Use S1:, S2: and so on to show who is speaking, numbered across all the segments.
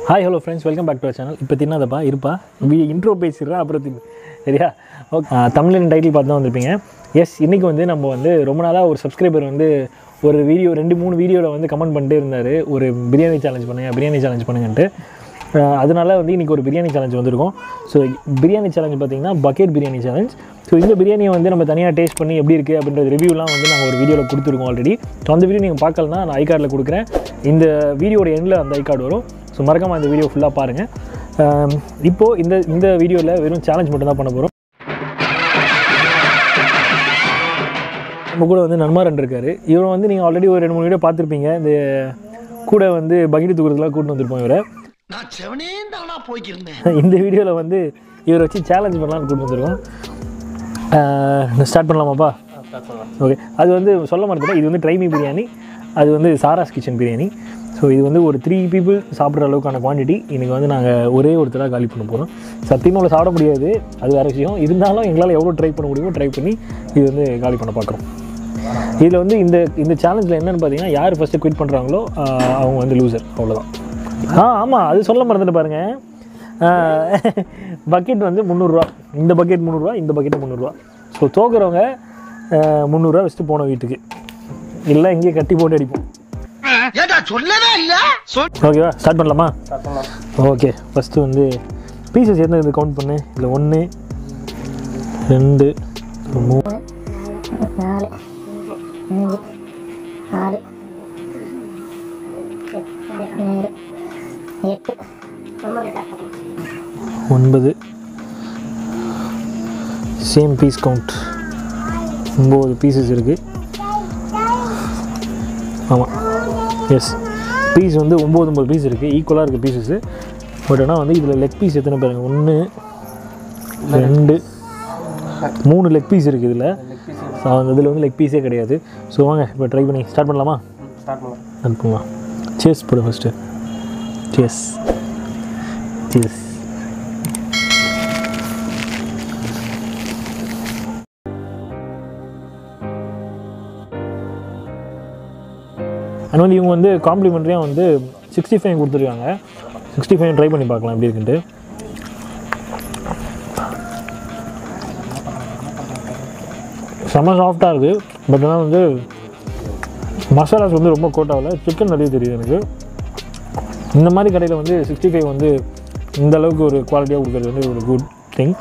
S1: hi hello friends welcome back to channel இப்போ தின்னாதப்பா இருப்பா வி இன்ட்ரோ பேசிடுறா அப்புறம் தின்னு சரியா ஓகே தமிழின் டைட்டில் பார்த்து தான் வந்திருப்பீங்க எஸ் இன்றைக்கி வந்து நம்ம வந்து ரொம்ப நாளாக ஒரு சப்ஸ்கிரைபர் வந்து ஒரு வீடியோ ரெண்டு மூணு வீடியோவில் வந்து கமெண்ட் பண்ணிட்டே இருந்தார் ஒரு பிரியாணி சேலஞ்ச் பண்ணுங்க பிரியாணி சேலஞ்ச் பண்ணுங்கன்ட்டு அஹ் அதனால வந்து இன்றைக்கி ஒரு பிரியாணி சேலஞ்ச் வந்திருக்கும் ஸோ பிரியாணி சேலஞ்ச் பார்த்தீங்கன்னா பக்கெட் பிரியாணி சேலஞ்ச் ஸோ இந்த பிரியாணியை வந்து நம்ம தனியாக டேஸ்ட் பண்ணி எப்படி இருக்குது அப்படின்ற ரிவ்யூலாம் வந்து நாங்கள் ஒரு வீடியோவில் கொடுத்துருக்கோம் ஆல்ரெடி ஸோ அந்த வீடியோ நீங்கள் பார்க்கலனா நான் ஐ கார்டில் கொடுக்குறேன் இந்த வீடியோட எண்டில் அந்த ஐ கார்டு வரும் ஸோ மறக்காமல் அந்த வீடியோ ஃபுல்லாக பாருங்கள் இப்போது இந்த இந்த வீடியோவில் வெறும் சேலஞ்ச் மட்டும் தான் பண்ண போகிறோம் நம்ம கூட வந்து நன்மாரன் இருக்காரு இவரை வந்து நீங்கள் ஆல்ரெடி ஒரு ரெண்டு மூணு வீடியோ பார்த்துருப்பீங்க இந்த கூட வந்து பகிர்ந்து தூக்குறதுலாம் கூட்டு வந்திருப்போம் இவரை
S2: நான் செவனே தானா போய்க்கிருந்தேன்
S1: இந்த வீடியோவில் வந்து இவரை வச்சு சேலஞ்ச் பண்ணலாம்னு கூட்டு வந்திருக்கோம் ஸ்டார்ட் பண்ணலாமாப்பா ஓகே அது வந்து சொல்ல மாட்டேன் இது வந்து ட்ரைமி பிரியாணி அது வந்து சாராஸ் கிச்சன் பிரியாணி ஸோ இது வந்து ஒரு த்ரீ பீப்புள் சாப்பிட்ற அளவுக்கான குவான்டிட்டி இன்றைக்கி வந்து நாங்கள் ஒரே ஒருத்தராக காலி பண்ண போகிறோம் சத்தியமாக அவ்வளோ சாப்பிட முடியாது அது வேறு விஷயம் இருந்தாலும் எங்களால் எவ்வளோ ட்ரை பண்ண முடியுமோ ட்ரை பண்ணி இது வந்து காலி பண்ண பார்க்குறோம் இதில் வந்து இந்த இந்த சேலஞ்சில் என்னென்னு பார்த்தீங்கன்னா யார் ஃபஸ்ட்டு குவிட் பண்ணுறாங்களோ அவங்க வந்து லூசர் அவ்வளோதான் ஆ ஆமாம் அது சொல்ல மறந்துட்டு பாருங்க பக்கெட் வந்து முந்நூறுரூவா இந்த பக்கெட் முந்நூறுரூவா இந்த பக்கெட்டு முந்நூறுரூவா ஸோ தோக்குறவங்க முந்நூறுரூவா வச்சுட்டு போன வீட்டுக்கு இல்லை இங்கேயே கட்டி போட்டு அடிப்போம்
S2: ஏடா சொல்லவே இல்ல சொல்
S1: ஓகேவா ஸ்டார்ட் பண்ணலாமா ஓகே ஃபஸ்ட்டு வந்து பீசஸ் என்ன இது கவுண்ட் பண்ணு இதில் ஒன்று ரெண்டு மூணு
S3: நாலு அஞ்சு ஆறு ஏழு எட்டு
S1: ஒன்பது சேம் பீஸ் கவுண்ட் ஒம்பது பீசஸ் இருக்குது ஆமாம் எஸ் பீஸ் வந்து ஒம்பது ஒம்பது பீஸ் இருக்குது ஈக்குவலாக இருக்குது பீசஸ்ஸு பட் ஆனால் வந்து இதில் லெக் பீஸ் எத்தனை பாருங்க ஒன்று ரெண்டு மூணு லெக் பீஸ் இருக்குது இதில் ஸோ அந்த இதில் வந்து லெக் பீஸே கிடையாது ஸோ வாங்க இப்போ ட்ரை பண்ணி ஸ்டார்ட் பண்ணலாமா ஸ்டார்ட் பண்ணலாம் சேஸ் போடு ஃபஸ்ட்டு சேஸ் சேஸ் அண்ட் வந்து இவங்க வந்து காம்ப்ளிமெண்ட்ரியாக வந்து சிக்ஸ்டி ஃபைவ் கொடுத்துருக்காங்க சிக்ஸ்டி ஃபைவ் ட்ரை பண்ணி பார்க்கலாம் எப்படி இருக்குன்ட்டு செம்ம சாஃப்டாக இருக்குது பட் ஆனால் வந்து மசாலாஸ் வந்து ரொம்ப கோட்டாவில் சிக்கன் நிறைய தெரியுது எனக்கு இந்த மாதிரி கடையில் வந்து சிக்ஸ்டி ஃபைவ் வந்து இந்த அளவுக்கு ஒரு குவாலிட்டியாக கொடுக்குறது வந்து ஒரு குட் திங்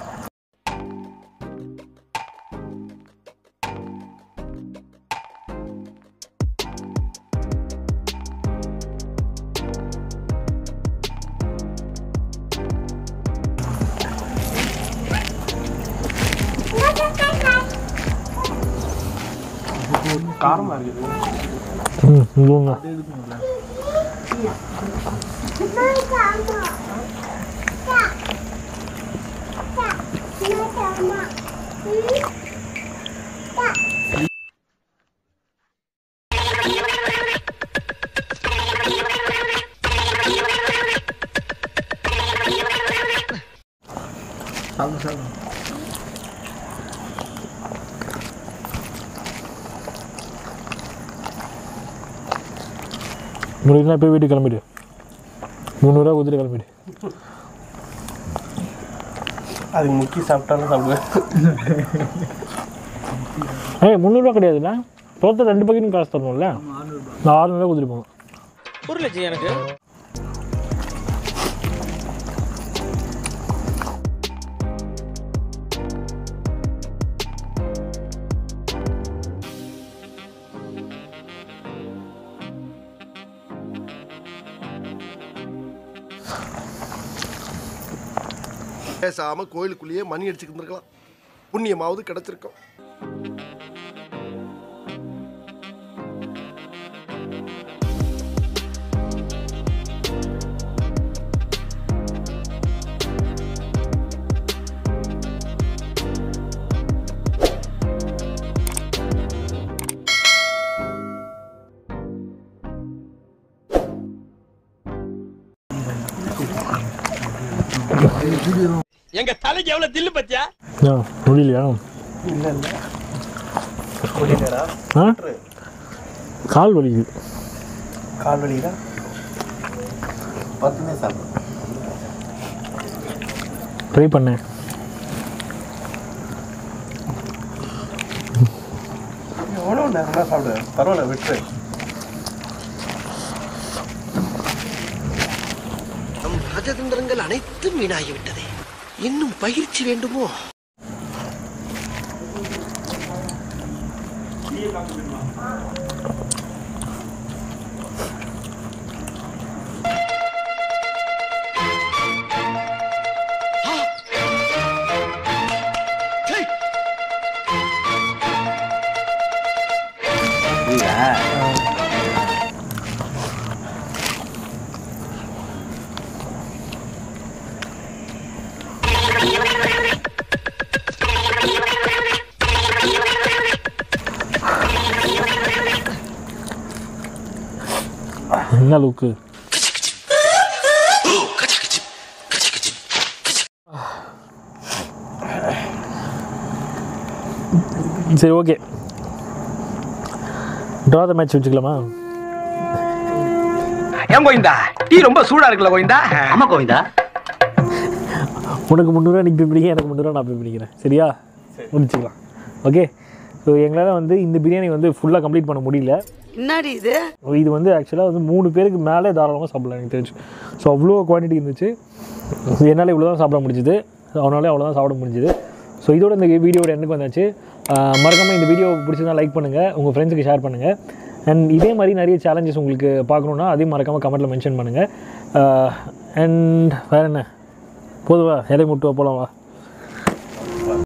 S1: ம் இதுங்க முடியுதுன்னா போய் வீட்டுக்கு கிளம்பிடு முந்நூறுரூவா கொடுத்துட்டு கிளம்பிடு
S4: அதுக்கு முக்கி சாப்பிட்டாலும் சாப்பிடுவேன்
S1: ஏய் முந்நூறுரூவா கிடையாதுல்ல தோத்த ரெண்டு பக்கெட்டும் காசு தரணும்ல நான் ஆறுநூறுவா கொடுத்துட்டு போங்க
S4: புரியலச்சு எனக்கு
S2: பேசாம கோயிலுக்குள்ளேயே மணி அடிச்சுட்டு இருந்திருக்கலாம் புண்ணியமாவது கிடைச்சிருக்கும்
S4: எங்க தலைக்கு எவ்வளவு தில்லு பத்தியா
S1: ஆ முடியலையா ஆ கால் வலிக்குது
S4: கால் வலிக்குதா
S5: பத்துமே சாப்பிடும்
S1: ட்ரை பண்ணேன்
S4: எவ்வளோ நேரம் தான் சாப்பிடு பரவாயில்ல விட்டுரு
S2: நம் ராஜதந்திரங்கள் அனைத்தும் வீணாகிவிட்டதே இன்னும் பயிற்சி வேண்டுமோ
S1: என்ன அளவுக்கு சரி ஓகே ட்ரா த மேட்ச் வச்சுக்கலாமா
S5: ஏன் கோவிந்தா டீ ரொம்ப சூடா இருக்குல்ல கோவிந்தா ஆமா கோவிந்தா
S1: உனக்கு முந்நூறுவா நீ பே பண்ணிக்க எனக்கு முந்நூறுவா நான் பே பண்ணிக்கிறேன் சரியா முடிச்சுக்கலாம் ஓகே ஸோ எங்களால் வந்து இந்த பிரியாணி வந்து ஃபுல்லாக கம்ப்ளீட் பண்ண முடியல
S6: என்னடி இது
S1: இது வந்து ஆக்சுவலாக வந்து மூணு பேருக்கு மேலே தாராளமாக சாப்பிடலாம் எனக்கு தெரிஞ்சு ஸோ அவ்வளோ குவான்டிட்டி இருந்துச்சு என்னால் இவ்வளோ தான் சாப்பிட முடிஞ்சுது அவனாலே அவ்வளோ சாப்பிட முடிஞ்சுது ஸோ இதோட இந்த வீடியோட எண்டுக்கு வந்தாச்சு மறக்காமல் இந்த வீடியோ பிடிச்சதா லைக் பண்ணுங்கள் உங்கள் ஃப்ரெண்ட்ஸுக்கு ஷேர் பண்ணுங்கள் அண்ட் இதே மாதிரி நிறைய சேலஞ்சஸ் உங்களுக்கு பார்க்கணுன்னா அதையும் மறக்காமல் கமெண்ட்டில் மென்ஷன் பண்ணுங்கள் அண்ட் வேறு என்ன போதுவா இலை முட்டுவா போகலாம் வா